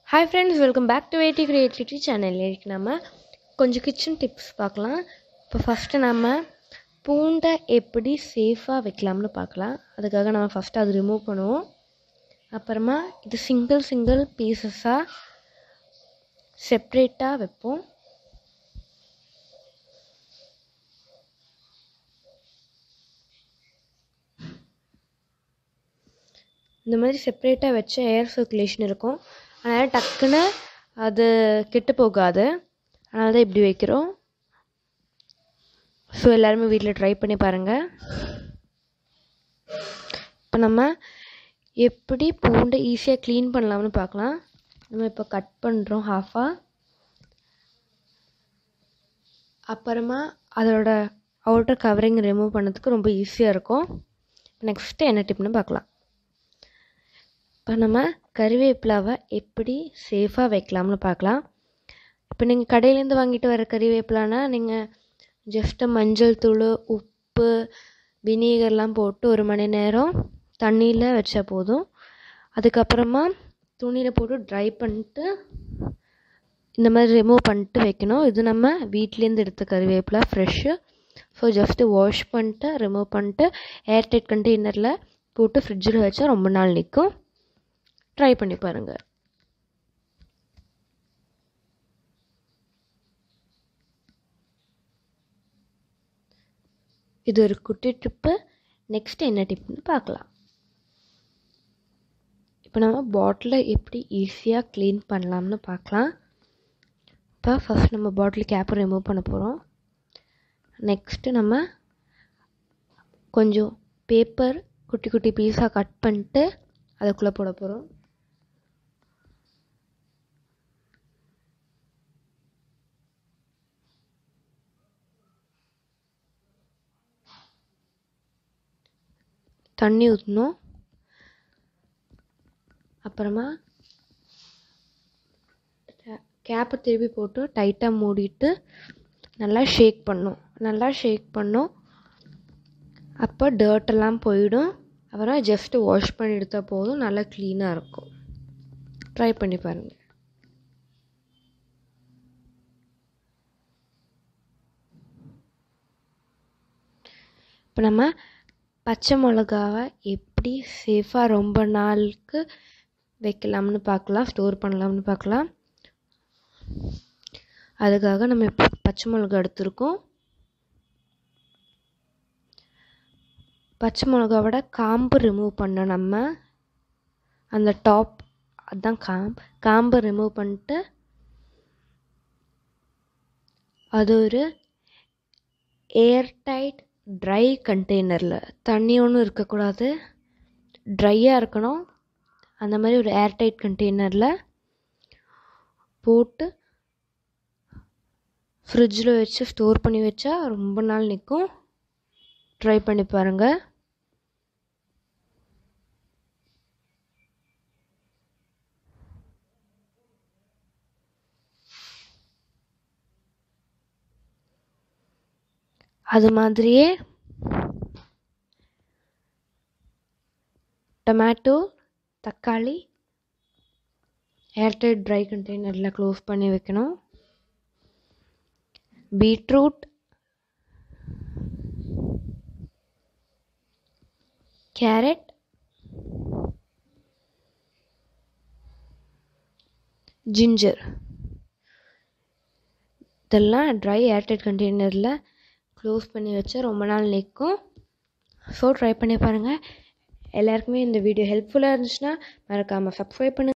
hi friends welcome back to வெயிட்டி creativity channel இன்றைக்கி நம்ம கொஞ்சம் கிச்சன் டிப்ஸ் பார்க்கலாம் இப்போ ஃபஸ்ட்டு நம்ம பூண்டை எப்படி சேஃபாக வைக்கலாம்னு பார்க்கலாம் அதுக்காக நம்ம ஃபஸ்ட்டு அது ரிமூவ் பண்ணுவோம் அப்புறமா இது சிங்கிள் சிங்கிள் பீசஸாக செப்ரேட்டாக வைப்போம் இந்த மாதிரி செப்ரேட்டாக வச்ச ஏர் சர்க்குலேஷன் இருக்கும் அதனால் டக்குன்னு அது கெட்டு போகாது அதனால தான் இப்படி வைக்கிறோம் ஸோ எல்லாருமே வீட்டில் ட்ரை பண்ணி பாருங்கள் இப்போ நம்ம எப்படி பூண்டை ஈஸியாக க்ளீன் பண்ணலாம்னு பார்க்கலாம் நம்ம இப்போ கட் பண்ணுறோம் ஹாஃபாக அப்புறமா அதோட அவுட்டர் கவரிங் ரிமூவ் பண்ணதுக்கு ரொம்ப ஈஸியாக இருக்கும் நெக்ஸ்ட்டு என்ன டிப்னு பார்க்கலாம் இப்போ நம்ம கறிவேப்பிலாவை எப்படி சேஃபாக வைக்கலாம்னு பார்க்கலாம் இப்போ நீங்கள் கடையிலேருந்து வாங்கிட்டு வர கறிவேப்பிலானா நீங்கள் ஜஸ்ட்டு மஞ்சள் தூள் உப்பு வினீகர்லாம் போட்டு ஒரு மணி நேரம் தண்ணியில் வச்சா போதும் அதுக்கப்புறமா துணியில் போட்டு ட்ரை பண்ணிட்டு இந்த மாதிரி ரிமூவ் பண்ணிட்டு வைக்கணும் இது நம்ம வீட்லேருந்து எடுத்த கறிவேப்பிலா ஃப்ரெஷ்ஷு ஸோ ஜஸ்ட்டு வாஷ் பண்ணிட்டு ரிமூவ் பண்ணிட்டு ஏர்டைட் கண்டெய்னரில் போட்டு ஃப்ரிட்ஜில் வச்சா ரொம்ப நாள் நிற்கும் ட்ரை பண்ணி பாருங்கள் இது ஒரு குட்டி டிப்பு நெக்ஸ்ட் என்ன டிப்னு பார்க்கலாம் இப்போ நம்ம பாட்டிலை எப்படி ஈஸியாக க்ளீன் பண்ணலாம்னு பார்க்கலாம் இப்போ ஃபஸ்ட் நம்ம பாட்டில் கேப்பை ரிமூவ் பண்ண போகிறோம் நெக்ஸ்ட்டு நம்ம கொஞ்சம் பேப்பர் குட்டி குட்டி பீஸாக கட் பண்ணிட்டு அதுக்குள்ளே போட போகிறோம் தண்ணி ஊற்றணும் அப்புறமா கேப்பை திருப்பி போட்டு டைட்டாக மூடிட்டு நல்லா ஷேக் பண்ணும் நல்லா ஷேக் பண்ணும் அப்போ டர்ட்டெல்லாம் போயிடும் அப்புறம் ஜஸ்ட்டு வாஷ் பண்ணி எடுத்தால் போதும் நல்லா க்ளீனாக இருக்கும் ட்ரை பண்ணி பாருங்கள் இப்போ நம்ம பச்சை மிளகாவை எப்படி சேஃபாக ரொம்ப நாளுக்கு வைக்கலாம்னு பார்க்கலாம் ஸ்டோர் பண்ணலாம்னு பார்க்கலாம் அதுக்காக நம்ம இப்போ பச்சை மிளகா எடுத்திருக்கோம் பச்சை மிளகாவோட காம்பு ரிமூவ் பண்ண நம்ம அந்த டாப் அதுதான் காம்பு காம்பை ரிமூவ் பண்ணிட்டு அது ஒரு ஏர்டைட் ட்ரை கண்டெய்னரில் தண்ணி ஒன்றும் இருக்கக்கூடாது ட்ரையாக இருக்கணும் அந்த மாதிரி ஒரு ஏர்டைட் கண்டெய்னரில் போட்டு ஃப்ரிட்ஜில் வச்சு ஸ்டோர் பண்ணி வச்சா ரொம்ப நாள் நிற்கும் ட்ரை பண்ணி பாருங்கள் அது மாதிரியே டொமேட்டோ தக்காளி ஏர்டைட் ட்ரை கண்டெய்னரில் க்ளோஸ் பண்ணி வைக்கணும் பீட்ரூட் கேரட் ஜிஞ்சர் இதெல்லாம் ட்ரை ஏர்டைட் கண்டெய்னரில் க்ளோஸ் பண்ணி வச்சா ரொம்ப நாள் நிற்கும் ஸோ ட்ரை பண்ணி பாருங்கள் எல்லாருக்குமே இந்த வீடியோ ஹெல்ப்ஃபுல்லாக இருந்துச்சுன்னா மறக்காமல் சப்ஸ்கிரைப் பண்ணுங்கள்